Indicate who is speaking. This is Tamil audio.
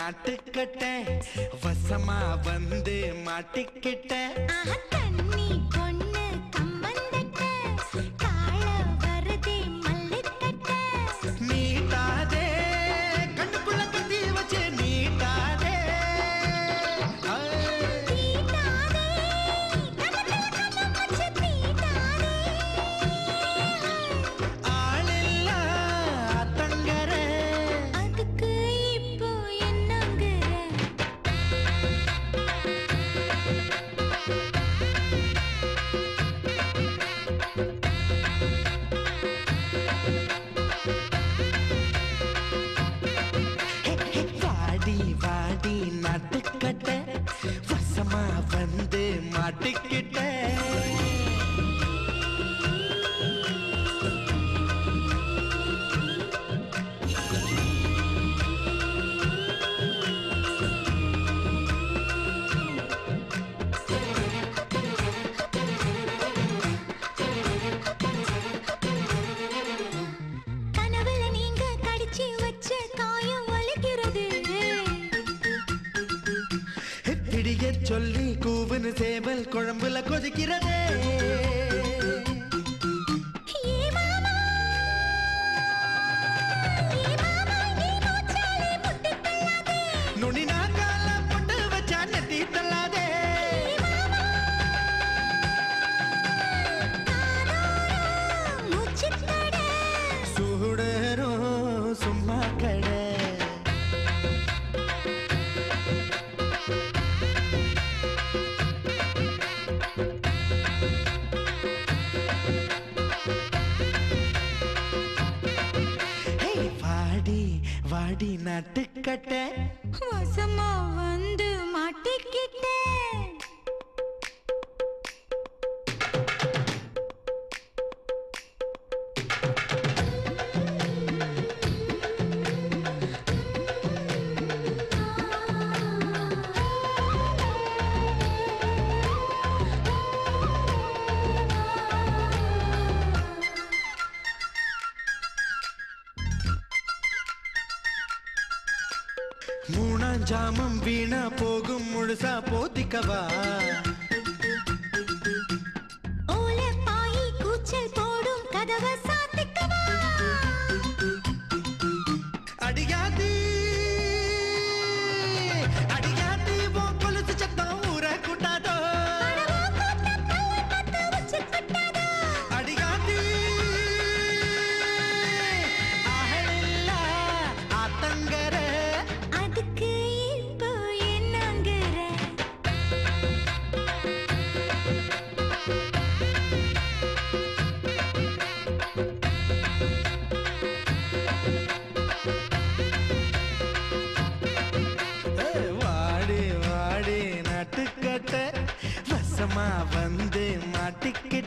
Speaker 1: நாட்டுக்கட்ட வசமா வந்து மாட்டிக்கிட்ட
Speaker 2: ஆஹா, கன்னி பொண்ணு கம்மந்தட்ட, காள வருதே மல்லுக்கட்ட.
Speaker 1: நீட்டாதே கண்ணுக்குள்ள கத்தி வச்சு நீட்டாதே ஆ.
Speaker 2: தீட்டாதே, கன்னத்துல கன்னம் வச்சு தீட்டாதே.
Speaker 1: ஆளில்லா தங்கர
Speaker 2: அதுக்கு இப்போ என்னங்கிற
Speaker 1: வாடி வாடி நாட்டுக்கட்ட வசமா வந்து மாட்டிக்கிட்ட
Speaker 2: கனவுல நீங்க கடிச்சு வச்ச காயம் வலிக்கிறது
Speaker 1: பிடிய சொல்லி கூவுன்னு சேவல் குழம்புல கொதிக்கிறதே
Speaker 2: ஏ மாமா ஏ மாமா நீ மூச்சாலே முட்டி தள்ளாதே
Speaker 1: நுனி நாக்கால போட்டு வச்சா நெத்தி தள்ளாதே
Speaker 2: மூச்சு தட
Speaker 1: சுடரும் சும்மா கடை ஏய், வாடி வாடி நட்டுக்கட்ட
Speaker 2: வசமா வந்து மாட்டிக்கிட்டேன்
Speaker 1: மூணாம் ஜாமம் வீணா போகும் முழுசா போத்திக்கவா
Speaker 2: ஓல பாயி கூச்சல் போடும் கதவை சாத்திக்கவா
Speaker 1: அடியாதி அடியாதி உன் கொலுசு சத்தம் ஊர கூட்டாதோ
Speaker 2: அடவா கூட்ட பல்ல பத்து வச்சு கட்டாதா
Speaker 1: அடியாதி அகலில்லா ஆத்தங்கர
Speaker 2: அதுக்கு இப்போ என்னங்கிற
Speaker 1: ஏய், வாடி வாடி நட்டுக்கட்ட வசமா வந்து மாட்டிக்கிட்ட